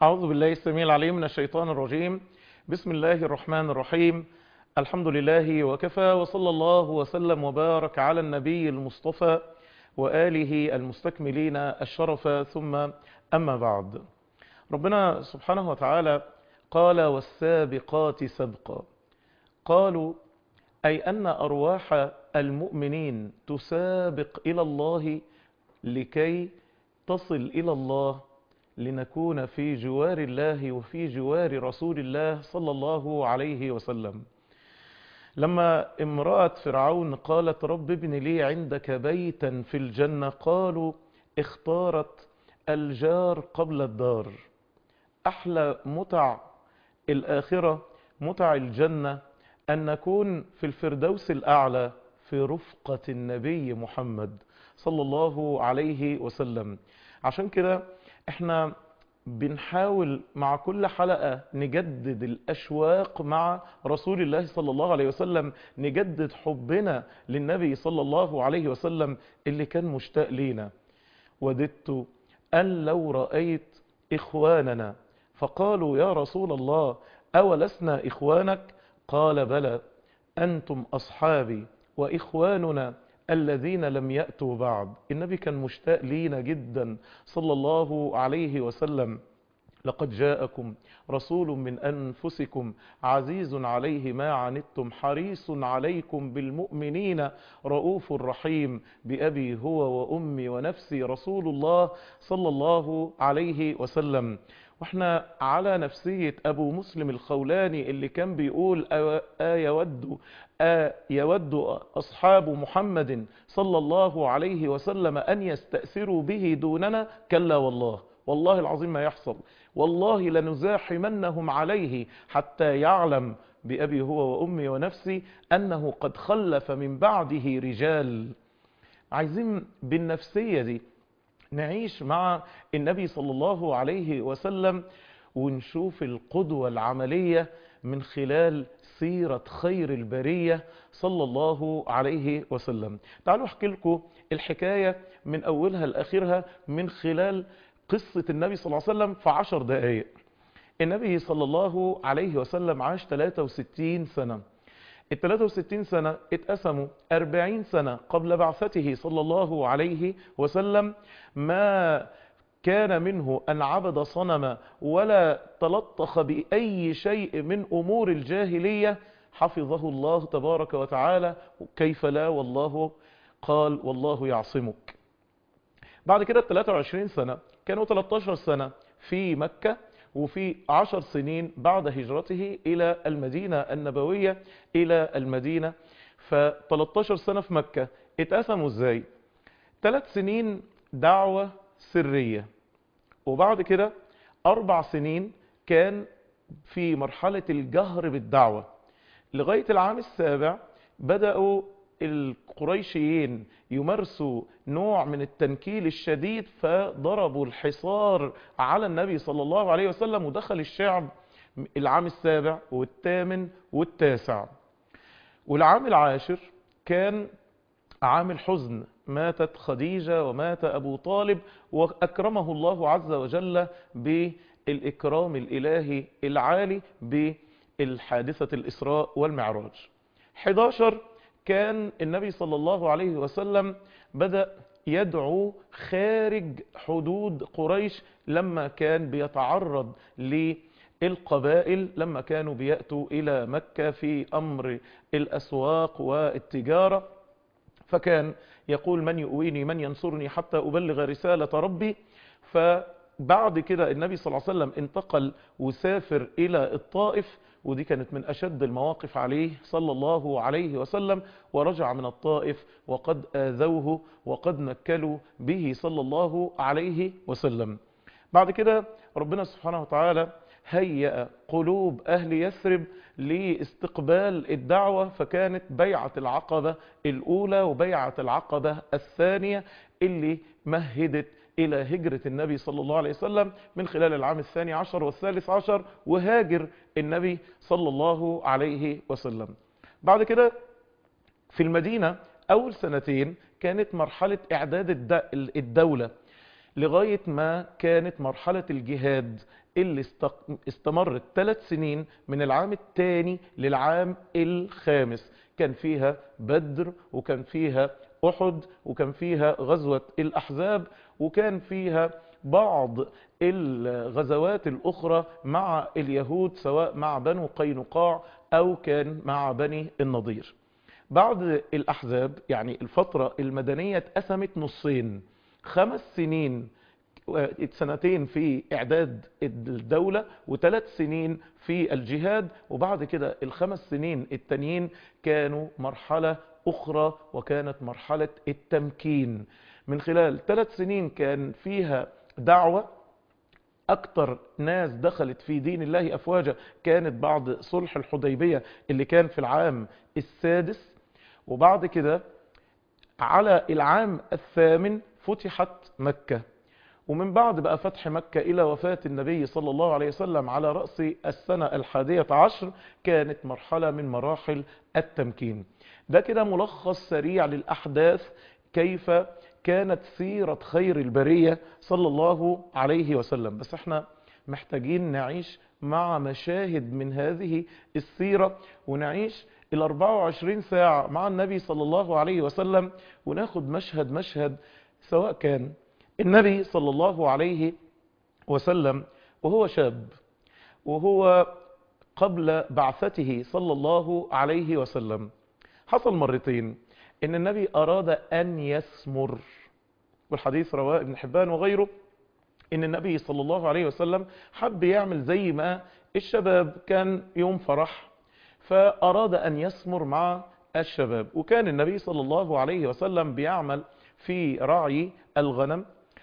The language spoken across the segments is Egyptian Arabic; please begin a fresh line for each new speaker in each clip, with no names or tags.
أعوذ بالله السميع العليم من الشيطان الرجيم بسم الله الرحمن الرحيم الحمد لله وكفى وصلى الله وسلم وبارك على النبي المصطفى وآله المستكملين الشرف ثم أما بعد ربنا سبحانه وتعالى قال والسابقات سبقا قالوا أي أن أرواح المؤمنين تسابق إلى الله لكي تصل إلى الله لنكون في جوار الله وفي جوار رسول الله صلى الله عليه وسلم لما امرأة فرعون قالت رب ابن لي عندك بيتا في الجنة قالوا اختارت الجار قبل الدار أحلى متع الآخرة متع الجنة أن نكون في الفردوس الأعلى في رفقة النبي محمد صلى الله عليه وسلم عشان كده احنا بنحاول مع كل حلقة نجدد الأشواق مع رسول الله صلى الله عليه وسلم نجدد حبنا للنبي صلى الله عليه وسلم اللي كان مشتاق لينا وددت أن لو رأيت إخواننا فقالوا يا رسول الله أولسنا إخوانك قال بلى أنتم أصحابي وإخواننا الذين لم يأتوا بعد النبي كان مشتاق لينا جدا صلى الله عليه وسلم لقد جاءكم رسول من أنفسكم عزيز عليه ما عنتم حريص عليكم بالمؤمنين رؤوف رحيم بأبي هو وأمي ونفسي رسول الله صلى الله عليه وسلم واحنا على نفسية أبو مسلم الخولاني اللي كان بيقول يود يود أصحاب محمد صلى الله عليه وسلم أن يستأثروا به دوننا كلا والله والله العظيم ما يحصل والله لنزاحمنهم عليه حتى يعلم بأبي هو وأمي ونفسي أنه قد خلف من بعده رجال عايزين بالنفسية دي نعيش مع النبي صلى الله عليه وسلم ونشوف القدوة العملية من خلال سيرة خير البرية صلى الله عليه وسلم تعالوا احكي لكم الحكاية من أولها لآخرها من خلال قصة النبي صلى الله عليه وسلم في عشر دقائق النبي صلى الله عليه وسلم عاش 63 سنة ال 63 سنة اتقسموا 40 سنة قبل بعثته صلى الله عليه وسلم ما كان منه أن عبد صنما ولا تلطخ بأي شيء من أمور الجاهلية حفظه الله تبارك وتعالى كيف لا والله قال والله يعصمك بعد كده 23 سنة كانوا 13 سنة في مكة وفي عشر سنين بعد هجرته إلى المدينة النبوية إلى المدينة ف13 سنة في مكة اتقسموا ازاي ثلاث سنين دعوة سرية وبعد كده أربع سنين كان في مرحلة الجهر بالدعوة لغاية العام السابع بدأوا القريشيين يمارسوا نوع من التنكيل الشديد فضربوا الحصار على النبي صلى الله عليه وسلم ودخل الشعب العام السابع والثامن والتاسع والعام العاشر كان عام الحزن ماتت خديجة ومات أبو طالب وأكرمه الله عز وجل بالإكرام الإلهي العالي بالحادثة الإسراء والمعراج 11 كان النبي صلى الله عليه وسلم بدأ يدعو خارج حدود قريش لما كان بيتعرض للقبائل لما كانوا بيأتوا إلى مكة في أمر الأسواق والتجارة فكان يقول من يؤويني من ينصرني حتى أبلغ رسالة ربي فبعد كده النبي صلى الله عليه وسلم انتقل وسافر إلى الطائف ودي كانت من أشد المواقف عليه صلى الله عليه وسلم ورجع من الطائف وقد آذوه وقد نكلوا به صلى الله عليه وسلم بعد كده ربنا سبحانه وتعالى هيأ قلوب أهل يثرب لاستقبال الدعوة فكانت بيعة العقبة الأولى وبيعة العقبة الثانية اللي مهدت إلى هجرة النبي صلى الله عليه وسلم من خلال العام الثاني عشر والثالث عشر وهاجر النبي صلى الله عليه وسلم بعد كده في المدينة أول سنتين كانت مرحلة إعداد الدولة لغاية ما كانت مرحلة الجهاد اللي استمرت ثلاث سنين من العام الثاني للعام الخامس كان فيها بدر وكان فيها أحد وكان فيها غزوة الأحزاب وكان فيها بعض الغزوات الأخرى مع اليهود سواء مع بنو قينقاع أو كان مع بني النضير بعد الأحزاب يعني الفترة المدنية اتقسمت نصين خمس سنين سنتين في إعداد الدولة وثلاث سنين في الجهاد وبعد كده الخمس سنين التانيين كانوا مرحلة أخرى وكانت مرحلة التمكين من خلال ثلاث سنين كان فيها دعوة أكتر ناس دخلت في دين الله أفواجا كانت بعد صلح الحديبية اللي كان في العام السادس وبعد كده على العام الثامن فتحت مكة ومن بعد بقى فتح مكة إلى وفاة النبي صلى الله عليه وسلم على رأس السنة الحادية عشر كانت مرحلة من مراحل التمكين ده كده ملخص سريع للأحداث كيف كانت سيرة خير البرية صلى الله عليه وسلم بس احنا محتاجين نعيش مع مشاهد من هذه السيرة ونعيش ال 24 ساعة مع النبي صلى الله عليه وسلم وناخد مشهد مشهد سواء كان النبي صلى الله عليه وسلم وهو شاب وهو قبل بعثته صلى الله عليه وسلم حصل مرتين ان النبي اراد ان يسمر والحديث رواه ابن حبان وغيره ان النبي صلى الله عليه وسلم حب يعمل زي ما الشباب كان يوم فرح فاراد ان يسمر مع الشباب وكان النبي صلى الله عليه وسلم بيعمل في رعي الغنم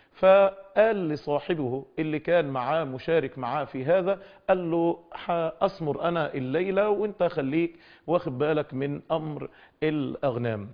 فقال لصاحبه اللي كان معاه مشارك معاه في هذا قال له أسمر أنا الليلة وانت خليك واخد بالك من أمر الأغنام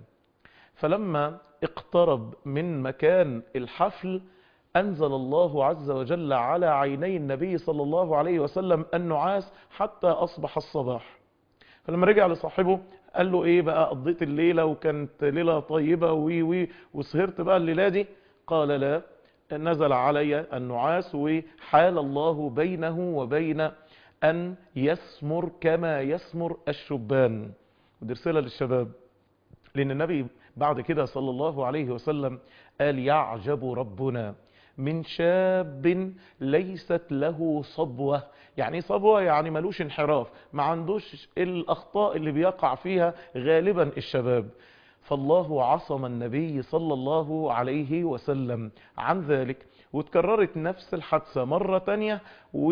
فلما اقترب من مكان الحفل أنزل الله عز وجل على عيني النبي صلى الله عليه وسلم النعاس حتى أصبح الصباح فلما رجع لصاحبه قال له ايه بقى قضيت الليلة وكانت ليلة طيبة وي وي وسهرت بقى الليلة دي قال لا نزل علي النعاس وحال الله بينه وبين أن يسمر كما يسمر الشبان ودي رسالة للشباب لأن النبي بعد كده صلى الله عليه وسلم قال يعجب ربنا من شاب ليست له صبوة يعني صبوة يعني ملوش انحراف ما عندوش الأخطاء اللي بيقع فيها غالبا الشباب فالله عصم النبي صلى الله عليه وسلم عن ذلك وتكررت نفس الحادثة مرة تانية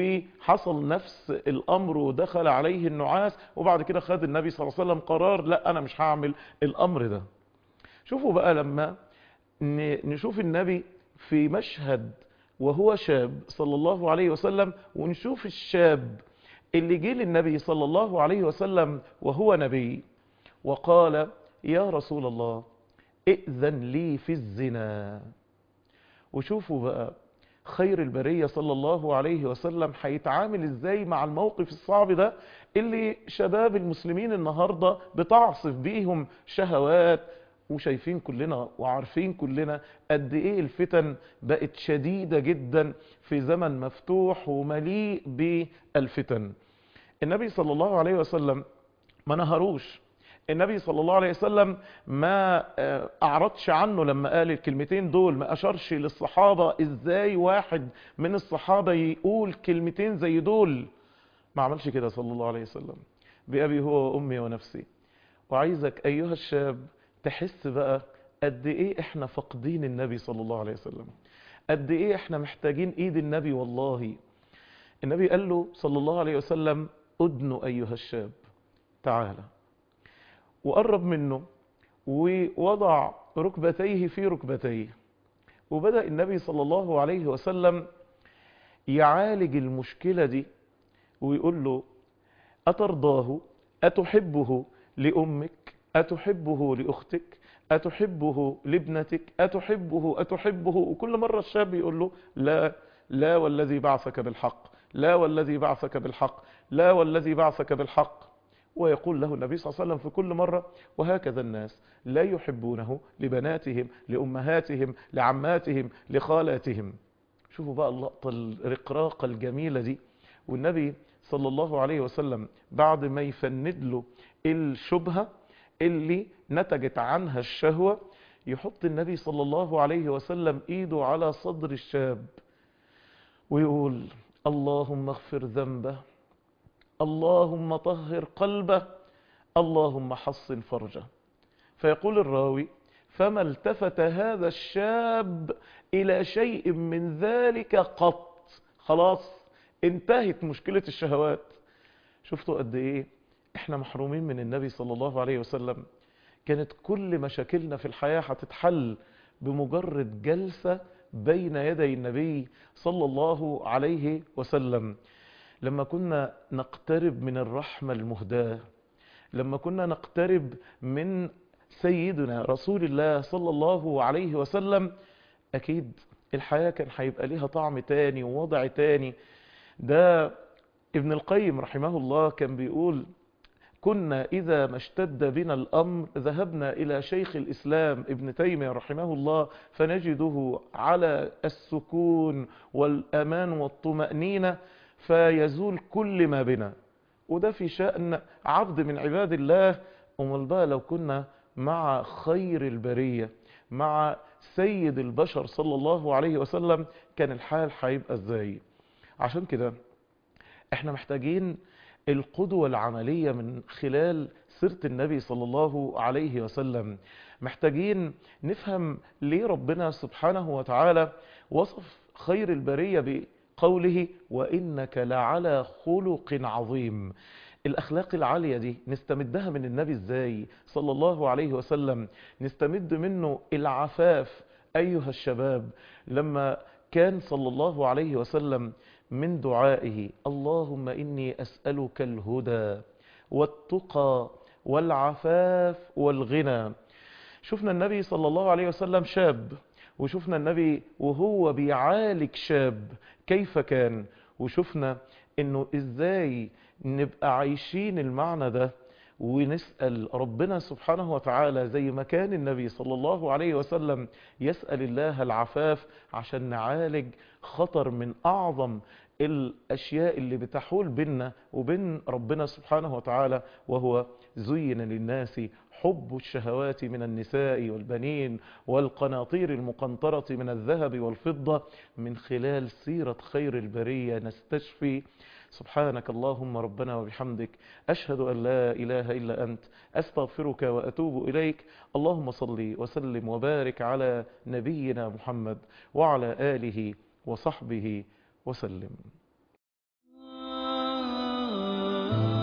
وحصل نفس الأمر ودخل عليه النعاس وبعد كده خد النبي صلى الله عليه وسلم قرار لا أنا مش هعمل الأمر ده شوفوا بقى لما نشوف النبي في مشهد وهو شاب صلى الله عليه وسلم ونشوف الشاب اللي جه للنبي صلى الله عليه وسلم وهو نبي وقال يا رسول الله ائذن لي في الزنا وشوفوا بقى خير البرية صلى الله عليه وسلم هيتعامل ازاي مع الموقف الصعب ده اللي شباب المسلمين النهاردة بتعصف بيهم شهوات وشايفين كلنا وعارفين كلنا قد ايه الفتن بقت شديدة جدا في زمن مفتوح ومليء بالفتن النبي صلى الله عليه وسلم ما نهروش النبي صلى الله عليه وسلم ما اعرضش عنه لما قال الكلمتين دول ما اشارش للصحابة ازاي واحد من الصحابة يقول كلمتين زي دول ما عملش كده صلى الله عليه وسلم بأبي هو وأمي ونفسي وعايزك أيها الشاب تحس بقى قد ايه احنا فاقدين النبي صلى الله عليه وسلم قد ايه احنا محتاجين ايد النبي والله النبي قال له صلى الله عليه وسلم ادنوا ايها الشاب تعالى وقرب منه ووضع ركبتيه في ركبتيه وبدأ النبي صلى الله عليه وسلم يعالج المشكلة دي ويقول له أترضاه أتحبه لأمك أتحبه لأختك أتحبه لابنتك أتحبه أتحبه وكل مرة الشاب يقول له لا لا والذي بعثك بالحق لا والذي بعثك بالحق لا والذي بعثك بالحق ويقول له النبي صلى الله عليه وسلم في كل مرة وهكذا الناس لا يحبونه لبناتهم لأمهاتهم لعماتهم لخالاتهم شوفوا بقى اللقطة الرقراقة الجميلة دي والنبي صلى الله عليه وسلم بعد ما يفند له الشبهة اللي نتجت عنها الشهوة يحط النبي صلى الله عليه وسلم ايده على صدر الشاب ويقول اللهم اغفر ذنبه اللهم طهر قلبه اللهم حصن فرجه فيقول الراوي فما التفت هذا الشاب إلى شيء من ذلك قط خلاص انتهت مشكلة الشهوات شفتوا قد ايه احنا محرومين من النبي صلى الله عليه وسلم كانت كل مشاكلنا في الحياة هتتحل بمجرد جلسة بين يدي النبي صلى الله عليه وسلم لما كنا نقترب من الرحمة المهداة لما كنا نقترب من سيدنا رسول الله صلى الله عليه وسلم أكيد الحياة كان هيبقى ليها طعم تاني ووضع تاني ده ابن القيم رحمه الله كان بيقول كنا إذا ما اشتد بنا الأمر ذهبنا إلى شيخ الإسلام ابن تيمية رحمه الله فنجده على السكون والأمان والطمأنينة فيزول كل ما بنا وده في شأن عبد من عباد الله أمال بقى لو كنا مع خير البرية مع سيد البشر صلى الله عليه وسلم كان الحال هيبقى ازاي عشان كده احنا محتاجين القدوة العملية من خلال سيرة النبي صلى الله عليه وسلم محتاجين نفهم ليه ربنا سبحانه وتعالى وصف خير البرية بقوله وإنك لعلى خلق عظيم الأخلاق العالية دي نستمدها من النبي ازاي صلى الله عليه وسلم نستمد منه العفاف أيها الشباب لما كان صلى الله عليه وسلم من دعائه اللهم إني أسألك الهدى والتقى والعفاف والغنى شفنا النبي صلى الله عليه وسلم شاب وشفنا النبي وهو بيعالج شاب كيف كان وشفنا انه ازاي نبقى عايشين المعنى ده ونسأل ربنا سبحانه وتعالى زي ما كان النبي صلى الله عليه وسلم يسأل الله العفاف عشان نعالج خطر من أعظم الأشياء اللي بتحول بيننا وبين ربنا سبحانه وتعالى وهو زين للناس حب الشهوات من النساء والبنين والقناطير المقنطرة من الذهب والفضة من خلال سيرة خير البرية نستشفي سبحانك اللهم ربنا وبحمدك أشهد أن لا إله إلا أنت أستغفرك وأتوب إليك اللهم صل وسلم وبارك على نبينا محمد وعلى آله وصحبه وسلم